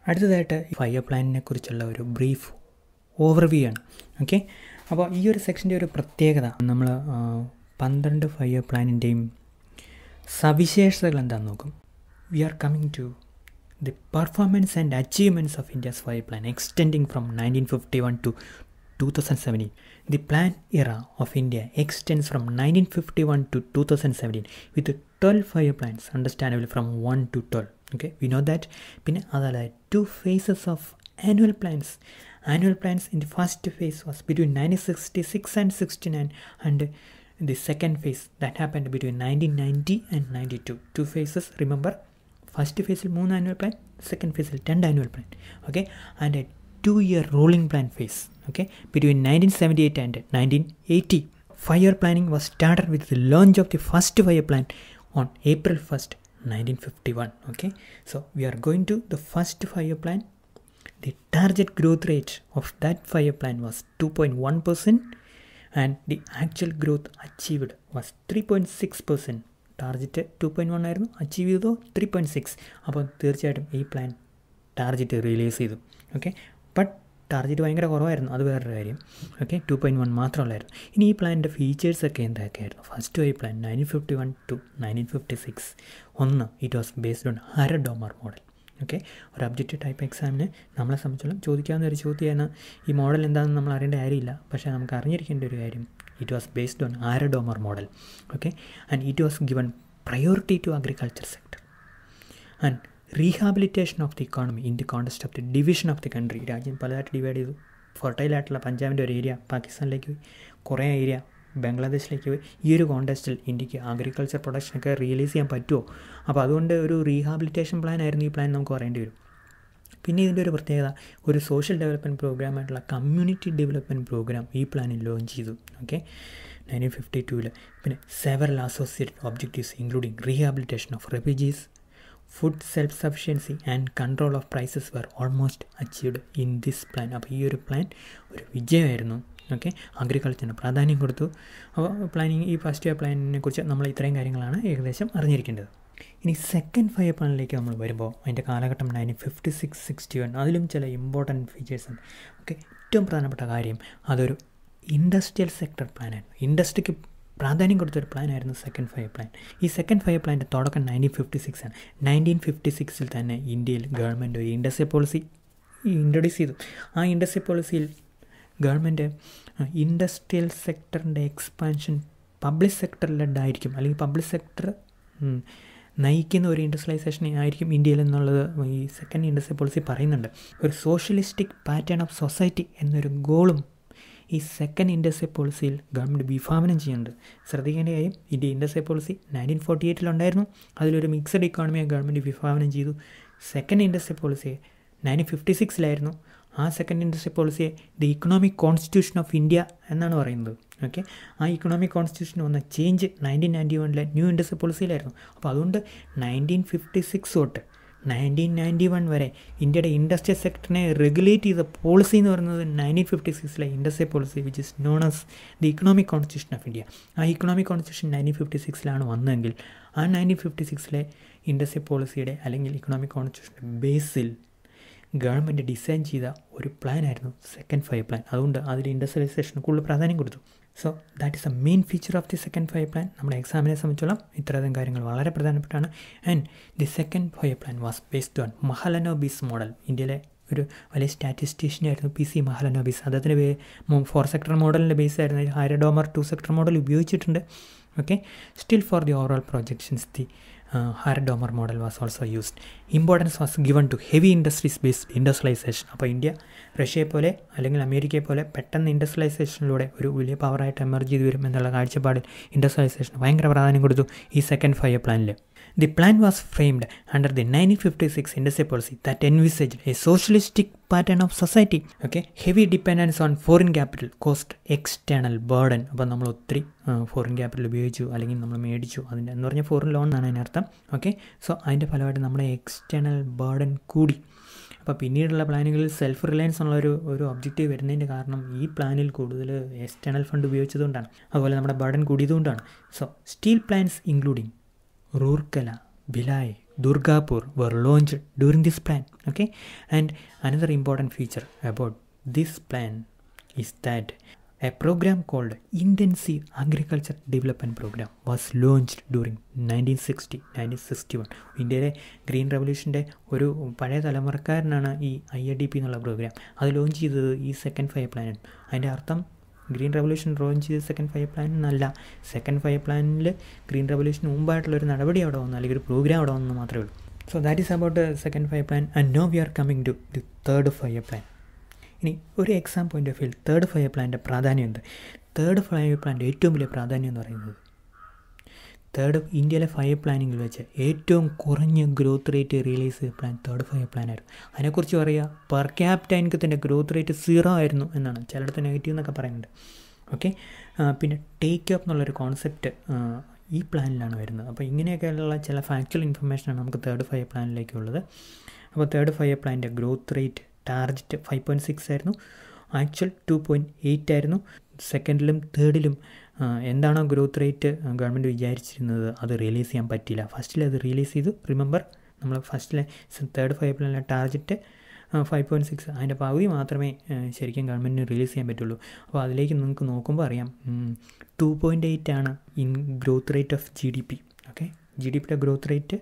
അടുത്തതായിട്ട് ഫയർ പ്ലാനിനെ കുറിച്ചുള്ള ഒരു ബ്രീഫ് ഓവർവ്യൂ ആണ് ഓക്കെ അപ്പോൾ ഈ ഒരു സെക്ഷൻ്റെ ഒരു പ്രത്യേകത നമ്മൾ പന്ത്രണ്ട് ഫയർ പ്ലാനിൻ്റെയും സവിശേഷതകൾ എന്താണെന്ന് നോക്കും we are coming to the performance and achievements of India's five year plan extending from nineteen fifty one to two thousand seventeen the plan era of India extends from nineteen fifty one to two thousand seventeen with twelve five year plans understandable from one to twelve okay we know that പിന്നെ അതല്ലാതെ two phases of annual plans annual plans in the first phase was between nineteen sixty six and sixty nine and the second phase that happened between 1990 and 92 two phases remember first phase മൂന്ന് annual plan second phase രണ്ട് annual plan okay and a two year rolling plan phase okay between 1978 and 1980 fire planning was started with the launch of the first fire plan on april 1st 1951 okay so we are going to the first fire plan the target growth rate of that fire plan was 2.1 percent and the actual growth achieved was three point six percent target two point one ആയിരുന്നു achieve ചെയ്തോ three point six അപ്പോൾ തീർച്ചയായിട്ടും ഈ plan target release ചെയ്തു okay but target ഭയങ്കര കുറവായിരുന്നു അത് വേറൊരു കാര്യം ഓക്കെ ടു പോയിൻറ്റ് വൺ മാത്രമുള്ളായിരുന്നു ഇനി ഈ പ്ലാനിൻ്റെ ഫീച്ചേഴ്സൊക്കെ എന്തൊക്കെയായിരുന്നു ഫസ്റ്റ് ഈ plan nineteen fifty one to nineteen fifty six ഒന്ന് it was based on Harrod Domar model okay ഒരു ഒബ്ജക്റ്റീവ് ടൈപ്പ് എക്സാമിന് നമ്മളെ സംബന്ധിച്ചോളം ചോദിക്കാവുന്ന ഒരു ചോദ്യമാണ് ഈ മോഡൽ എന്താണെന്ന് നമ്മൾ അറിയേണ്ട കാര്യമില്ല പക്ഷേ നമുക്ക് അറിഞ്ഞിരിക്കേണ്ട ഒരു കാര്യം it was based on Harrod Domar model okay and it was given priority to agriculture sector and rehabilitation of the economy in the context of the division of the country രാജ്യം പലതായിട്ട് ഡിവൈഡ് ചെയ്തു ഫെർട്ടൈലായിട്ടുള്ള പഞ്ചാബിൻ്റെ ഒരു ഏരിയ പാകിസ്ഥാനിലേക്ക് പോയി കുറേ area ബംഗ്ലാദേശിലേക്ക് പോയി ഈ ഒരു കോണ്ടസ്റ്റിൽ ഇന്ത്യക്ക് അഗ്രികൾച്ചർ പ്രൊഡക്ഷനൊക്കെ റിയലൈസ് ചെയ്യാൻ പറ്റുമോ അപ്പോൾ അതുകൊണ്ട് ഒരു റീഹാബിലിറ്റേഷൻ പ്ലാൻ ആയിരുന്നു ഈ പ്ലാൻ നമുക്ക് പറയേണ്ടി വരും പിന്നെ ഇതിൻ്റെ ഒരു പ്രത്യേകത ഒരു സോഷ്യൽ ഡെവലപ്മെൻറ്റ് പ്രോഗ്രാമായിട്ടുള്ള കമ്മ്യൂണിറ്റി ഡെവലപ്മെൻറ്റ് പ്രോഗ്രാം ഈ പ്ലാനിൽ ലോഞ്ച് ചെയ്തു ഓക്കെ നയൻറ്റീൻ ഫിഫ്റ്റി ടൂവിൽ പിന്നെ several associated objectives including rehabilitation of refugees food self sufficiency and control of prices were almost achieved in this plan അപ്പോൾ ഈ ഒരു പ്ലാൻ ഒരു വിജയമായിരുന്നു ഓക്കെ അഗ്രികൾച്ചറിന് പ്രാധാന്യം കൊടുത്തു അപ്പോൾ പ്ലാനിങ് ഈ ഫസ്റ്റ് ഇയർ പ്ലാനിനെ കുറിച്ച് നമ്മൾ ഇത്രയും കാര്യങ്ങളാണ് ഏകദേശം അറിഞ്ഞിരിക്കേണ്ടത് ഇനി സെക്കൻഡ് ഫയർ പ്ലാനിലേക്ക് നമ്മൾ വരുമ്പോൾ അതിൻ്റെ കാലഘട്ടം nineteen fifty six sixty one അതിലും ചില ഇമ്പോർട്ടൻറ്റ് ഫീച്ചേഴ്സ് ഉണ്ട് ഓക്കെ ഏറ്റവും പ്രധാനപ്പെട്ട കാര്യം അതൊരു ഇൻഡസ്ട്രിയൽ സെക്ടർ പ്ലാനായിരുന്നു ഇൻഡസ്ട്രിക്ക് പ്രാധാന്യം കൊടുത്തൊരു പ്ലാനായിരുന്നു സെക്കൻഡ് ഫയർ പ്ലാൻ ഈ സെക്കൻഡ് ഫയർ പ്ലാൻ്റെ തുടക്കം നയൻറ്റീൻ ഫിഫ്റ്റി സിക്സ് ആണ് നയൻറ്റീൻ ഫിഫ്റ്റി സിക്സിൽ തന്നെ ഇന്ത്യയിൽ ഗവൺമെൻറ് ഒരു ഇൻഡസ്ട്രി പോളിസി ഇൻട്രൊഡ്യൂസ് ചെയ്തു ആ ഇൻഡസ്ട്രി പോളിസിയിൽ ഗവൺമെൻറ് ഇൻഡസ്ട്രിയൽ സെക്ടറിൻ്റെ എക്സ്പാൻഷൻ പബ്ലിക് സെക്ടർ ലെഡ് ആയിരിക്കും അല്ലെങ്കിൽ പബ്ലിക് സെക്ടർ നയിക്കുന്ന ഒരു ഇൻഡസ്ട്രിയലൈസേഷൻ ആയിരിക്കും ഇന്ത്യയിൽ എന്നുള്ളത് ഈ സെക്കൻഡ് ഇൻഡസ്ട്രി പോളിസി പറയുന്നുണ്ട് ഒരു സോഷ്യലിസ്റ്റിക് പാറ്റേൺ ഓഫ് സൊസൈറ്റി എന്നൊരു ഗോളും ഈ സെക്കൻഡ് ഇൻഡസ്ട്രി പോളിസിയിൽ ഗവൺമെൻറ് വിഭാവനം ചെയ്യുന്നുണ്ട് ശ്രദ്ധിക്കേണ്ട കാര്യം India industry policy nineteen forty എയ്റ്റിലുണ്ടായിരുന്നു അതിലൊരു മിക്സഡ് ഇക്കോണമിയെ ഗവൺമെൻറ് വിഭാവനം ചെയ്തു second industry policy nineteen fifty സിക്സിലായിരുന്നു ആ സെക്കൻഡ് ഇൻഡസ്ട്രി പോളിസിയെ the economic constitution of India എന്നാണ് പറയുന്നത് ഓക്കെ ആ ഇക്കണോമിക് കോൺസ്റ്റിറ്റ്യൂഷൻ വന്ന ചേഞ്ച് നയൻറ്റീൻ നയൻറ്റി വണ്ണിലെ ന്യൂ ഇൻഡസ്ട്രി പോളിസിയിലായിരുന്നു അപ്പോൾ അതുകൊണ്ട് നയൻറ്റീൻ ഫിഫ്റ്റി സിക്സ് തൊട്ട് നയൻറ്റീൻ നയൻറ്റി വൺ വരെ ഇന്ത്യയുടെ ഇൻഡസ്ട്രിയൽ സെക്ടറിനെ റെഗുലേറ്റ് ചെയ്ത പോളിസി എന്ന് പറയുന്നത് നയൻറ്റീൻ ഫിഫ്റ്റി സിക്സിലെ industrial policy which is known as the economic constitution of India ആ ഇക്കണോമിക് കോൺസ്റ്റിറ്റ്യൂഷൻ നയൻറ്റീൻ ഫിഫ്റ്റി സിക്സിലാണ് വന്നതെങ്കിൽ ആ നയൻറ്റീൻ ഫിഫ്റ്റി സിക്സിലെ ഇൻഡസ്ട്രിയൽ പോളിസിയുടെ അല്ലെങ്കിൽ ഇക്കണോമിക് കോൺസ്റ്റിറ്റ്യൂഷൻ്റെ ബേസിൽ ഗവൺമെൻറ് ഡിസൈൻ ചെയ്ത ഒരു പ്ലാനായിരുന്നു സെക്കൻഡ് ഫയർ പ്ലാൻ അതുകൊണ്ട് അതിൽ ഇൻഡസ്ട്രിയലൈസേഷന് കൂടുതൽ പ്രാധാന്യം കൊടുത്തു so that is a main feature of the second fire plan നമ്മുടെ എക്സാമിനെ സംബന്ധിച്ചോളം ഇത്രയധികം കാര്യങ്ങൾ വളരെ പ്രധാനപ്പെട്ടാണ് and the second fire plan was based on Mahalanobis model ഇന്ത്യയിലെ ഒരു വലിയ സ്റ്റാറ്റിസ്റ്റീഷ്യനായിരുന്നു പി സി മഹലനോബീസ് അദ്ദേഹത്തിൻ്റെ ഫോർ സെക്ടർ മോഡലിൻ്റെ ബേസ് ആയിരുന്നു ഹൈരഡോമർ ടു സെക്ടർ മോഡൽ ഉപയോഗിച്ചിട്ടുണ്ട് okay still for the overall projections the Harrod Domar model was also used importance was given to heavy industries based industrialisation അപ്പോൾ India റഷ്യയെ പോലെ അല്ലെങ്കിൽ അമേരിക്കയെ പോലെ പെട്ടെന്ന് ഇൻഡസ്ട്രിയലൈസേഷനിലൂടെ ഒരു വലിയ പവറായിട്ട് എമർജ് ചെയ്ത് വരും എന്നുള്ള കാഴ്ചപ്പാടിൽ ഇൻഡസ്ട്രിയലൈസേഷൻ ഭയങ്കര പ്രാധാന്യം കൊടുത്തു ഈ സെക്കൻഡ് ഫയർ പ്ലാനിൽ The plan was framed under the 1956 industry policy that envisaged a socialistic pattern of society. Okay, heavy dependence on foreign capital caused external burden. അപ്പോൾ നമ്മൾ ഒത്തിരി ഫോറിൻ ക്യാപിറ്റൽ ഉപയോഗിച്ചു അല്ലെങ്കിൽ നമ്മൾ മേടിച്ചു അതിൻ്റെ എന്ന് പറഞ്ഞാൽ ഫോറിൻ ലോൺ എന്നാണ് അതിനർത്ഥം ഓക്കെ സോ അതിൻ്റെ ഫലമായിട്ട് നമ്മുടെ എക്സ്റ്റേണൽ ബേർഡൻ കൂടി അപ്പോൾ പിന്നീടുള്ള പ്ലാനുകളിൽ സെൽഫ് റിലയൻസ് ഉള്ള ഒരു ഒരു ഒബ്ജക്റ്റീവ് വരുന്നതിൻ്റെ കാരണം ഈ പ്ലാനിൽ കൂടുതൽ എക്സ്റ്റേണൽ ഫണ്ട് ഉപയോഗിച്ചതുകൊണ്ടാണ് അതുപോലെ നമ്മുടെ ബർഡൻ കൂടിയതുകൊണ്ടാണ് so steel plans including Rourkela Bhilai, Durgapur were launched during this plan. Okay, and another important feature about this plan is that a program called Intensive Agriculture Development Program was launched during 1960 1961 ഇന്ത്യയിലെ green റവല്യൂഷൻ്റെ ഒരു പഴയ തലമുറക്കാരനാണ് ഈ I A D P എന്നുള്ള programme അത് launch ചെയ്തത് ഈ second five പ്ലാനാണ് അതിൻ്റെ അർത്ഥം ഗ്രീൻ റവല്യൂഷൻ ലോഞ്ച് ചെയ്ത സെക്കൻഡ് ഫൈവ് പ്ലാൻ എന്നല്ല സെക്കൻഡ് ഫൈവ് പ്ലാനിൽ ഗ്രീൻ റവല്യൂഷന് മുമ്പായിട്ടുള്ള ഒരു നടപടി അവിടെ വന്നു അല്ലെങ്കിൽ ഒരു പ്രോഗ്രാം അവിടെ വന്നു മാത്രമേ ഉള്ളൂ so that is about second five plan and no we are coming to the third five plan ഇനി ഒരു exam point of view third five പ്ലാൻ്റെ പ്രാധാന്യം എന്ത് തേർഡ് ഫൈവ് പ്ലാൻ്റെ ഏറ്റവും വലിയ പ്രാധാന്യം എന്ന് പറയുന്നത് തേർഡ് ഇന്ത്യയിലെ ഫൈവ് പ്ലാനിങ്ങിൽ വെച്ച് ഏറ്റവും കുറഞ്ഞ ഗ്രോത്ത് റേറ്റ് റിലീസ് ചെയ്ത പ്ലാൻ തേർഡ് ഫൈവ് പ്ലാൻ ആയിരുന്നു അതിനെക്കുറിച്ച് പറയുക പെർ ക്യാപിറ്റ ഇൻകത്തിൻ്റെ ഗ്രോത്ത് റേറ്റ് സീറോ ആയിരുന്നു എന്നാണ് ചിലയിടത്ത് നെഗറ്റീവ് എന്നൊക്കെ പറയുന്നുണ്ട് ഓക്കെ പിന്നെ ടേക്ക് അപ്പ് എന്നുള്ളൊരു കോൺസെപ്റ്റ് ഈ പ്ലാനിലാണ് വരുന്നത് അപ്പോൾ ഇങ്ങനെയൊക്കെയുള്ള ചില ഫാക്ച്വൽ ഇൻഫർമേഷനാണ് നമുക്ക് തേർഡ് ഫൈവ് പ്ലാനിലേക്കുള്ളത് അപ്പോൾ തേർഡ് ഫൈവ് പ്ലാനിൻ്റെ growth rate target five point six ആയിരുന്നു ആക്ച്വൽ ടു പോയിൻറ്റ് എയ്റ്റ് ആയിരുന്നു സെക്കൻഡിലും തേർഡിലും എന്താണോ ഗ്രോത്ത് റേറ്റ് ഗവൺമെൻറ് വിചാരിച്ചിരുന്നത് അത് റിലീസ് ചെയ്യാൻ പറ്റില്ല ഫസ്റ്റിൽ അത് റിലീസ് ചെയ്തു റിമെമ്പർ നമ്മൾ ഫസ്റ്റിലെ തേർഡ് ഫൈവ് പ്ലാനിലെ ടാർജറ്റ് ഫൈവ് പോയിൻറ്റ് സിക്സ് അതിൻ്റെ പകുതി മാത്രമേ ശരിക്കും ഗവൺമെൻറ്റിന് റിലീസ് ചെയ്യാൻ പറ്റുള്ളൂ അപ്പോൾ അതിലേക്ക് നിങ്ങൾക്ക് നോക്കുമ്പോൾ അറിയാം ടു പോയിൻറ്റ് എയ്റ്റ് ആണ് in growth rate of G D P okay G D പിയുടെ growth rate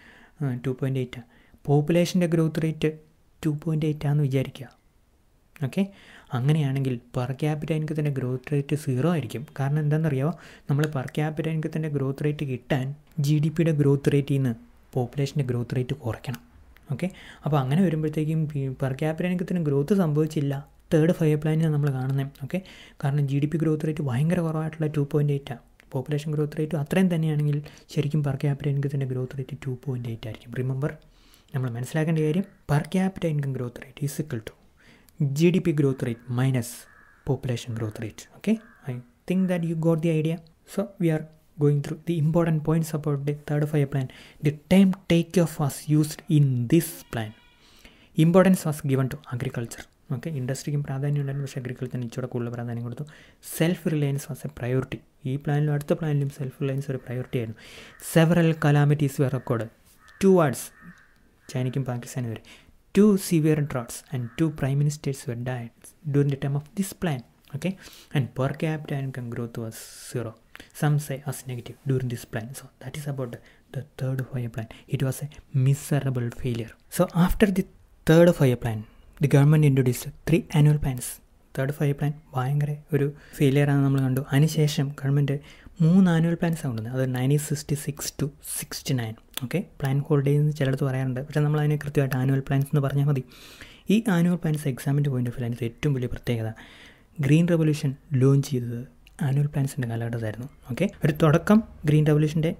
two point eight പോപ്പുലേഷൻ്റെ growth rate two point eight ആണെന്ന് വിചാരിക്കുക ഓക്കെ അങ്ങനെയാണെങ്കിൽ പെർ ക്യാപിറ്റ ഇൻകത്തിൻ്റെ ഗ്രോത്ത് റേറ്റ് സീറോ ആയിരിക്കും കാരണം എന്താണെന്നറിയാമോ നമ്മൾ പെർ ക്യാപിറ്റ ഇൻകത്തിൻ്റെ ഗ്രോത്ത് റേറ്റ് കിട്ടാൻ ജി ഡി പിയുടെ ഗ്രോത്ത് റേറ്റിൽ നിന്ന് പോപ്പുലേഷൻ്റെ ഗ്രോത്ത് റേറ്റ് കുറയ്ക്കണം ഓക്കെ അപ്പോൾ അങ്ങനെ വരുമ്പോഴത്തേക്കും പെർ ക്യാപിറ്റ ഇൻകത്തിന് ഗ്രോത്ത് സംഭവിച്ചില്ല തേർഡ് ഫൈവ് പ്ലാനിൽ നമ്മൾ കാണുന്നത് ഓക്കെ കാരണം G D P growth rate ഭയങ്കര കുറവായിട്ടുള്ള ടു പോയിൻറ്റ് എയ്റ്റാണ് പോപ്പുലേഷൻ ഗ്രോത്ത് റേറ്റ് അത്രയും തന്നെയാണെങ്കിൽ ശരിക്കും പെർ ക്യാപിറ്റ ഇൻകത്തിൻ്റെ growth rate two point eight ആയിരിക്കും റിമെമ്പർ നമ്മൾ മനസ്സിലാക്കേണ്ട കാര്യം per capita income growth rate is equal to G D P growth rate minus population growth rate okay I think that you got the idea so we are going through the important points about the third fire plan the term takeoff was used in this plan importance was given to agriculture okay ഇൻഡസ്ട്രിക്കും പ്രാധാന്യം ഉണ്ടായിരുന്നു പക്ഷേ അഗ്രികൾച്ചറിന് ഇച്ചിരി കൂടുതൽ പ്രാധാന്യം കൊടുത്തു self reliance was a priority ഈ പ്ലാനിലും അടുത്ത പ്ലാനിലും സെൽഫ് റിലയൻസ് ഒരു പ്രയോറിറ്റി ആയിരുന്നു several calamities were recorded two wars ചൈനയ്ക്കും പാകിസ്ഥാനും വരെ two severe droughts and two prime ministers were died during the time of this plan okay and per capita income growth was zero some say as negative during this plan so that is about the, the third fire plan it was a miserable failure so after the third fire plan the government introduced three annual plans third five plan ഭയങ്കര ഒരു ഫെയിലിയറാണ് നമ്മൾ കണ്ടു അതിനുശേഷം government മൂന്ന് annual plans കൊണ്ടുവന്നത് അത് nineteen sixty six to sixty nine okay plan hold ചെയ്യുന്ന ചിലടത്ത് പറയാറുണ്ട് പക്ഷേ നമ്മൾ അതിനെ കൃത്യമായിട്ട് ആനുവൽ പ്ലാൻസ് എന്ന് പറഞ്ഞാൽ മതി ഈ ആനുവൽ പ്ലാൻസ് എക്സാമിൻ്റെ പോയിന്റ് ഓഫ് വ്യൂ അതിൻ്റെ ഏറ്റവും വലിയ പ്രത്യേകത ഗ്രീൻ റെവല്യൂഷൻ ലോഞ്ച് ചെയ്തത് ആനുവൽ പ്ലാൻസിൻ്റെ കാലഘട്ടത്തായിരുന്നു ഓക്കെ ഒരു തുടക്കം ഗ്രീൻ റെവല്യൂഷൻ്റെ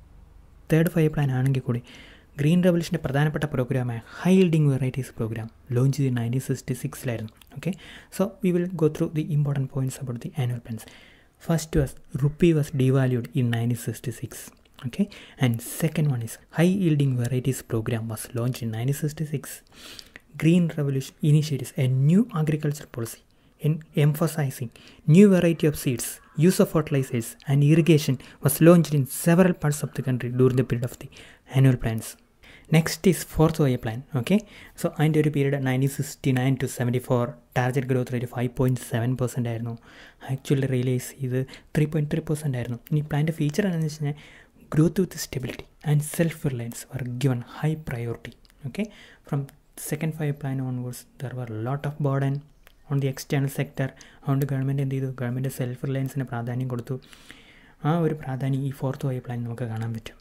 തേർഡ് ഫൈവ് പ്ലാൻ ആണെങ്കിൽ കൂടി ഗ്രീൻ റെവല്യൂഷൻ്റെ പ്രധാനപ്പെട്ട പ്രോഗ്രാമായ high yielding varieties programme launch ചെയ്ത് നയൻറ്റീൻ സിക്സ്റ്റി സിക്സിലായിരുന്നു okay so we will go through the important points about the annual plans first was rupee was devalued in nineteen sixty six okay and second one is high yielding varieties program was launched in 1966 green revolution initiates a new agriculture policy in emphasizing new variety of seeds use of fertilizers and irrigation was launched in several parts of the country during the period of the annual plans next is fourth five plan okay so അതിൻ്റെ ഒരു period nineteen sixty nine to seventy four target growth rate five point seven percent ആയിരുന്നു actually realise ചെയ്ത് three point three percent ആയിരുന്നു ഇനി പ്ലാൻ്റെ feature എന്താണെന്ന് വെച്ച് കഴിഞ്ഞാൽ growth with stability and self-reliance were given high priority okay from second five plan onwards there were a lot of burden on the external sector അതുകൊണ്ട് government എന്ത് ചെയ്തു government self റിലയൻസിന് പ്രാധാന്യം കൊടുത്തു ആ ഒരു പ്രാധാന്യം ഈ ഫോർത്ത് വൈ പ്ലാൻ നമുക്ക് കാണാൻ പറ്റും